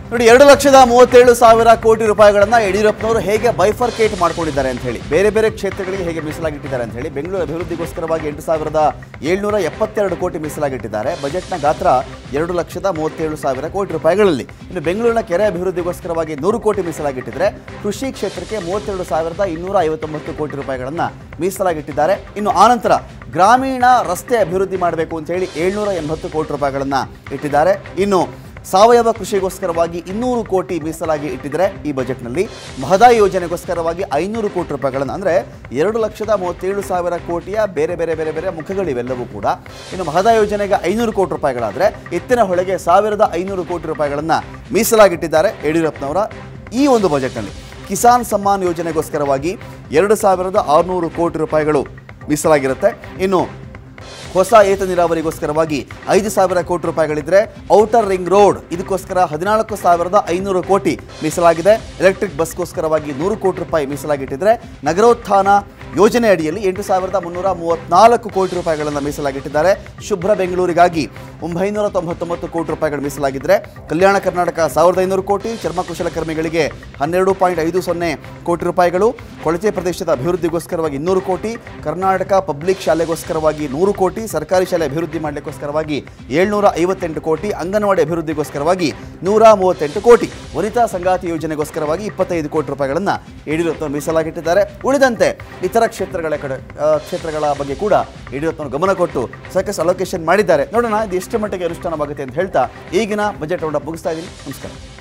ನೋಡಿ ಎರಡು ಲಕ್ಷದ ಮೂವತ್ತೇಳು ಸಾವಿರ ಕೋಟಿ ರೂಪಾಯಿಗಳನ್ನ ಯಡಿಯೂರಪ್ಪನವರು ಹೇಗೆ ಬೈಫರ್ಕೇಟ್ ಮಾಡ್ಕೊಂಡಿದ್ದಾರೆ ಅಂತ ಹೇಳಿ ಬೇರೆ ಬೇರೆ ಕ್ಷೇತ್ರಗಳಿಗೆ ಹೇಗೆ ಮೀಸಲಾಗಿಟ್ಟಿದ್ದಾರೆ ಅಂತ ಹೇಳಿ ಬೆಂಗಳೂರು ಅಭಿವೃದ್ಧಿಗೋಸ್ಕರವಾಗಿ ಎಂಟು ಸಾವಿರದ ಏಳ್ನೂರ ಎಪ್ಪತ್ತೆರಡು ಕೋಟಿ ಮೀಸಲಾಗಿಟ್ಟಿದ್ದಾರೆ ಬಜೆಟ್ನ ಗಾತ್ರ ಎರಡು ಲಕ್ಷದ ಮೂವತ್ತೇಳು ಸಾವಿರ ಕೋಟಿ ರೂಪಾಯಿಗಳಲ್ಲಿ ಇನ್ನು ಬೆಂಗಳೂರಿನ ಕೆರೆ ಅಭಿವೃದ್ಧಿಗೋಸ್ಕರವಾಗಿ ನೂರು ಕೋಟಿ ಮೀಸಲಾಗಿಟ್ಟಿದ್ರೆ ಕೃಷಿ ಕ್ಷೇತ್ರಕ್ಕೆ ಮೂವತ್ತೆರಡು ಸಾವಿರದ ಇನ್ನೂರ ಐವತ್ತೊಂಬತ್ತು ಕೋಟಿ ರೂಪಾಯಿಗಳನ್ನ ಮೀಸಲಾಗಿಟ್ಟಿದ್ದಾರೆ ಇನ್ನು ಆನಂತರ ಗ್ರಾಮೀಣ ರಸ್ತೆ ಅಭಿವೃದ್ಧಿ ಮಾಡಬೇಕು ಅಂತ ಹೇಳಿ ಏಳ್ನೂರ ಎಂಬತ್ತು ಕೋಟಿ ರೂಪಾಯಿಗಳನ್ನ ಇಟ್ಟಿದ್ದಾರೆ ಇನ್ನು ಸಾವಯವ ಕೃಷಿಗೋಸ್ಕರವಾಗಿ ಇನ್ನೂರು ಕೋಟಿ ಮೀಸಲಾಗಿ ಇಟ್ಟಿದ್ದಾರೆ ಈ ಬಜೆಟ್ನಲ್ಲಿ ಮಹದಾಯಿ ಯೋಜನೆಗೋಸ್ಕರವಾಗಿ ಐನೂರು ಕೋಟಿ ರೂಪಾಯಿಗಳನ್ನು ಅಂದರೆ ಎರಡು ಲಕ್ಷದ ಮೂವತ್ತೇಳು ಸಾವಿರ ಕೋಟಿಯ ಬೇರೆ ಬೇರೆ ಬೇರೆ ಬೇರೆ ಮುಖಗಳಿವೆಲ್ಲವೂ ಕೂಡ ಇನ್ನು ಮಹದಾಯಿ ಯೋಜನೆಗೆ ಐನೂರು ಕೋಟಿ ರೂಪಾಯಿಗಳಾದರೆ ಎತ್ತಿನ ಹೊಳೆಗೆ ಸಾವಿರದ ಐನೂರು ಕೋಟಿ ರೂಪಾಯಿಗಳನ್ನು ಮೀಸಲಾಗಿಟ್ಟಿದ್ದಾರೆ ಯಡಿಯೂರಪ್ಪನವರ ಈ ಒಂದು ಬಜೆಟ್ನಲ್ಲಿ ಕಿಸಾನ್ ಸಮ್ಮಾನ್ ಯೋಜನೆಗೋಸ್ಕರವಾಗಿ ಎರಡು ಸಾವಿರದ ಆರುನೂರು ಕೋಟಿ ರೂಪಾಯಿಗಳು ಮೀಸಲಾಗಿರುತ್ತೆ ಇನ್ನು ಹೊಸ ಏತ ನೀರಾವರಿಗೋಸ್ಕರವಾಗಿ ಐದು ಸಾವಿರ ಕೋಟಿ ರೂಪಾಯಿಗಳಿದ್ರೆ ಔಟರ್ ರಿಂಗ್ ರೋಡ್ ಇದಕ್ಕೋಸ್ಕರ ಹದಿನಾಲ್ಕು ಸಾವಿರದ ಐನೂರು ಕೋಟಿ ಮೀಸಲಾಗಿದೆ ಎಲೆಕ್ಟ್ರಿಕ್ ಬಸ್ಗೋಸ್ಕರವಾಗಿ ನೂರು ಕೋಟಿ ರೂಪಾಯಿ ಮೀಸಲಾಗಿಟ್ಟಿದ್ರೆ ನಗರೋತ್ಥಾನ ಯೋಜನೆ ಅಡಿಯಲ್ಲಿ ಎಂಟು ಸಾವಿರದ ಮುನ್ನೂರ ಮೂವತ್ನಾಲ್ಕು ಕೋಟಿ ರೂಪಾಯಿಗಳನ್ನು ಮೀಸಲಾಗಿಟ್ಟಿದ್ದಾರೆ ಶುಭ್ರ ಬೆಂಗಳೂರಿಗಾಗಿ ಒಂಬೈನೂರ ತೊಂಬತ್ತೊಂಬತ್ತು ಕೋಟಿ ರೂಪಾಯಿಗಳು ಮೀಸಲಾಗಿದ್ದರೆ ಕಲ್ಯಾಣ ಕರ್ನಾಟಕ ಸಾವಿರದ ಐನೂರು ಕೋಟಿ ಚರ್ಮ ಕುಶಲಕರ್ಮಿಗಳಿಗೆ ಹನ್ನೆರಡು ಪಾಯಿಂಟ್ ಐದು ಸೊನ್ನೆ ಕೋಟಿ ರೂಪಾಯಿಗಳು ಕೊಳಚೆ ಪ್ರದೇಶದ ಅಭಿವೃದ್ಧಿಗೋಸ್ಕರವಾಗಿ ಇನ್ನೂರು ಕೋಟಿ ಕರ್ನಾಟಕ ಪಬ್ಲಿಕ್ ಶಾಲೆಗೋಸ್ಕರವಾಗಿ ನೂರು ಕೋಟಿ ಸರ್ಕಾರಿ ಶಾಲೆ ಅಭಿವೃದ್ಧಿ ಮಾಡಲಿಕ್ಕೋಸ್ಕರವಾಗಿ ಏಳ್ನೂರ ಐವತ್ತೆಂಟು ಕೋಟಿ ಅಂಗನವಾಡಿ ಅಭಿವೃದ್ಧಿಗೋಸ್ಕರವಾಗಿ ನೂರ ಮೂವತ್ತೆಂಟು ಕೋಟಿ ವನಿತಾ ಸಂಗಾತಿ ಯೋಜನೆಗೋಸ್ಕರವಾಗಿ ಇಪ್ಪತ್ತೈದು ಕೋಟಿ ರೂಪಾಯಿಗಳನ್ನು ಯಡಿಯೂರಪ್ಪ ಮೀಸಲಾಗಿಟ್ಟಿದ್ದಾರೆ ಉಳಿದಂತೆ ಇತರ ಕ್ಷೇತ್ರಗಳ ಕಡೆ ಆ, ಕ್ಷೇತ್ರಗಳ ಬಗ್ಗೆ ಕೂಡ ಯಡಿಯೂರಪ್ಪನವರು ಗಮನ ಕೊಟ್ಟು ಸಾಕಷ್ಟು ಅಲೋಕೇಶನ್ ಮಾಡಿದ್ದಾರೆ ನೋಡೋಣ ಇದು ಎಷ್ಟು ಮಟ್ಟಿಗೆ ಅನುಷ್ಠಾನವಾಗುತ್ತೆ ಅಂತ ಹೇಳ್ತಾ ಈಗಿನ ಬಜೆಟ್ ರೌಂಡ್ ಮುಗಿಸ್ತಾ ಇದ್ದೀನಿ ನಮಸ್ಕಾರ